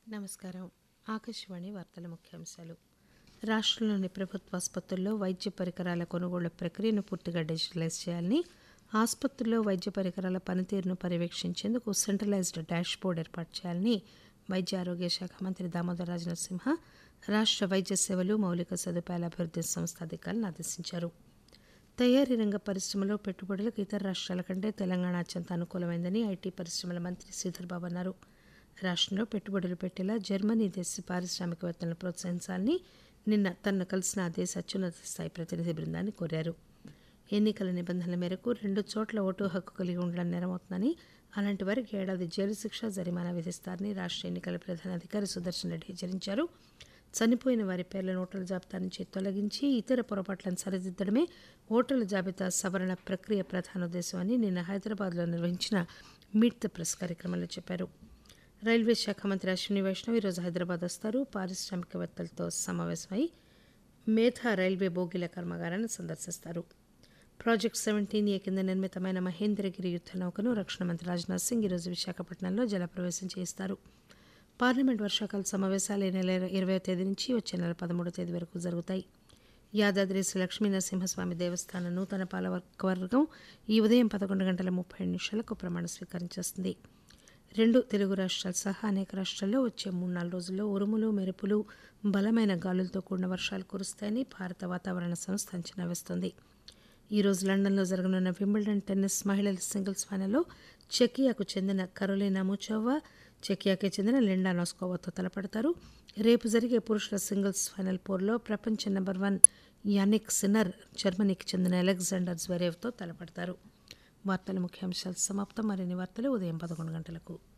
నమస్కారం ఆకాశవాణి వార్తల ముఖ్యాంశాలు రాష్ట్రంలోని ప్రభుత్వ ఆసుపత్రుల్లో వైద్య పరికరాల కొనుగోళ్ల ప్రక్రియను పూర్తిగా డిజిటలైజ్ చేయాలని ఆసుపత్రుల్లో వైద్య పరికరాల పనితీరును పర్యవేక్షించేందుకు సెంట్రలైజ్డ్ డాష్ బోర్డు ఏర్పాటు చేయాలని వైద్య ఆరోగ్య శాఖ మంత్రి దామోదర రాజనరసింహ రాష్ట్ర వైద్య సేవలు మౌలిక సదుపాయాల అభివృద్ధి సంస్థ అధికారులను ఆదేశించారు తయారీ రంగ పరిశ్రమలో పెట్టుబడులకు ఇతర రాష్ట్రాల కంటే తెలంగాణ అత్యంత అనుకూలమైందని ఐటీ పరిశ్రమల మంత్రి శ్రీధర్ బాబు అన్నారు రాష్ట్రంలో పెట్టుబడులు పెట్టేలా జర్మనీ దేశ పారిశ్రామికవేత్తలను ప్రోత్సహించాలని నిన్న తనను కలిసిన ఆ దేశ అత్యున్నత స్థాయి ప్రతినిధి బృందాన్ని కోరారు ఎన్నికల నిబంధనల మేరకు రెండు చోట్ల ఓటు హక్కు కలిగి ఉండడం నేరమవుతుందని అలాంటి వారికి ఏడాది జైలు శిక్ష జరిమానా విధిస్తారని రాష్ట్ర ఎన్నికల ప్రధాన అధికారి సుదర్శన్ రెడ్డి హెచ్చరించారు చనిపోయిన వారి పేర్లను ఓటర్ల జాబితా నుంచి తొలగించి ఇతర పొరపాట్లను సరిదిద్దడమే ఓటర్ల జాబితా సవరణ ప్రక్రియ ప్రధాన ఉద్దేశమని నిన్న హైదరాబాద్లో నిర్వహించిన మీట్ ద ప్రెస్ కార్యక్రమంలో చెప్పారు రైల్వే శాఖ మంత్రి అశ్విని వైష్ణవ్ ఈరోజు హైదరాబాద్ వస్తారు పారిశ్రామికవేత్తలతో సమావేశమై మేధా రైల్వే బోగీల కర్మాగారాన్ని సందర్శిస్తారు ప్రాజెక్ట్ సెవెంటీన్ ఏ కింద నిర్మితమైన మహేంద్రగిరి యుద్ధ నౌకను రక్షణ మంత్రి రాజ్నాథ్ సింగ్ ఈరోజు విశాఖపట్నంలో జలప్రవేశం చేయిస్తారు పార్లమెంట్ వర్షాకాల సమావేశాలు ఈ నెల ఇరవై తేదీ నుంచి వచ్చే నెల పదమూడో తేదీ వరకు జరుగుతాయి యాదాద్రి శ్రీ లక్ష్మీ నరసింహస్వామి దేవస్థానం నూతన పాలకవర్గం ఈ ఉదయం పదకొండు గంటల ముప్పై నిమిషాలకు ప్రమాణ స్వీకారం చేస్తుంది రెండు తెలుగు రాష్ట్రాలు సహా అనేక రాష్ట్రాల్లో వచ్చే మూడు నాలుగు రోజుల్లో ఉరుములు మెరుపులు బలమైన గాలులతో కూడిన వర్షాలు కురుస్తాయని భారత వాతావరణ సంస్థ అంచనా వేస్తోంది ఈ రోజు లండన్లో జరగనున్న వింబుల్డన్ టెన్నిస్ మహిళల సింగిల్స్ ఫైనల్లో చెకియాకు చెందిన కరోలినా ముచోవా చెకియాకి చెందిన లిండా నాస్కోవాతో తలపడతారు రేపు జరిగే పురుషుల సింగిల్స్ ఫైనల్ పోర్లో ప్రపంచ నెంబర్ వన్ యానిక్ సిన్నర్ జర్మనీకి చెందిన అలెగ్జాండర్ జ్వరేవ్తో తలపడతారు వార్తల ముఖ్యాంశాలు సమాప్తం మరిన్ని వార్తలు ఉదయం పదకొండు గంటలకు